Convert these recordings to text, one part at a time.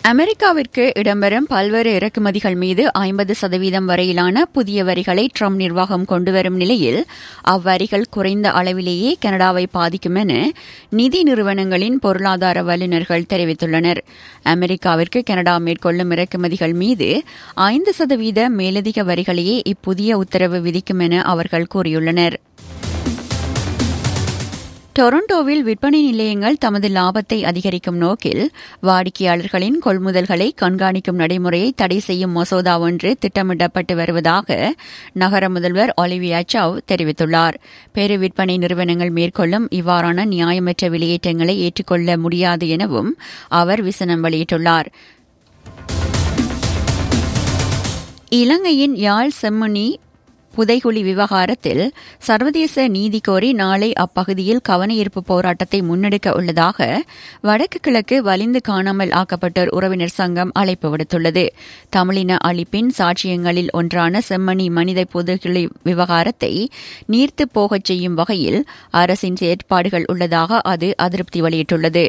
அமெரிக்காவிற்கு இடம்பெறும் பல்வேறு இறக்குமதிகள் மீது ஐம்பது சதவீதம் வரையிலான புதிய வரிகளை ட்ரம்ப் நிர்வாகம் கொண்டுவரும் நிலையில் அவ்வரிகள் குறைந்த அளவிலேயே கனடாவை பாதிக்கும் என நிதி நிறுவனங்களின் பொருளாதார வல்லுநர்கள் தெரிவித்துள்ளனர் அமெரிக்காவிற்கு கனடா மேற்கொள்ளும் இறக்குமதிகள் மீது ஐந்து சதவீத மேலதிக வரிகளையே இப்புதிய உத்தரவு விதிக்கும் என அவர்கள் கூறியுள்ளனர் டொரண்டோவில் விற்பனை நிலையங்கள் தமது லாபத்தை அதிகரிக்கும் நோக்கில் வாடிக்கையாளர்களின் கொள்முதல்களை கண்காணிக்கும் நடைமுறையை தடை செய்யும் மசோதா ஒன்று திட்டமிடப்பட்டு வருவதாக நகர முதல்வர் ஒலிவியா சவ் தெரிவித்துள்ளார் பெரு விற்பனை நிறுவனங்கள் மேற்கொள்ளும் இவ்வாறான நியாயமற்ற வெளியேற்றங்களை ஏற்றுக்கொள்ள முடியாது எனவும் அவர் விசனம் வெளியிட்டுள்ளார் இலங்கையின் யாழ் செம்மணி புதைகுழி விவகாரத்தில் சர்வதேச நீதி கோரி நாளை அப்பகுதியில் கவனஈர்ப்பு போராட்டத்தை முன்னெடுக்க உள்ளதாக வடக்கு கிழக்கு வலிந்து காணாமல் ஆக்கப்பட்டோர் உறவினர் சங்கம் அழைப்பு விடுத்துள்ளது தமிழின அழிப்பின் சாட்சியங்களில் ஒன்றான செம்மணி மனித புதைகுழி விவகாரத்தை நீர்த்து போகச் செய்யும் வகையில் அரசின் செயற்பாடுகள் உள்ளதாக அது அதிருப்தி வெளியிட்டுள்ளது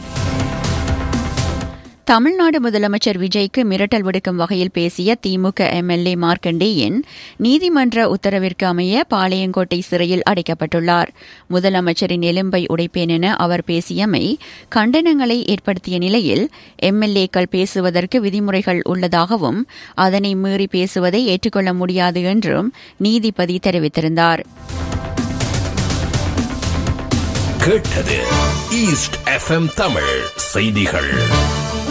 தமிழ்நாடு முதலமைச்சர் விஜய்க்கு மிரட்டல் விடுக்கும் வகையில் பேசிய திமுக எம்எல்ஏ மார்க்கண்டேயன் நீதிமன்ற உத்தரவிற்கு அமைய பாளையங்கோட்டை சிறையில் அடைக்கப்பட்டுள்ளார் முதலமைச்சரின் எலும்பை உடைப்பேன் என அவர் பேசியமை கண்டனங்களை ஏற்படுத்திய நிலையில் எம்எல்ஏக்கள் பேசுவதற்கு விதிமுறைகள் உள்ளதாகவும் அதனை மீறி பேசுவதை ஏற்றுக்கொள்ள முடியாது என்றும் நீதிபதி தெரிவித்திருந்தார் கேட்டது ஈஸ்ட் எஃப்எம் தமிழ் செய்திகள்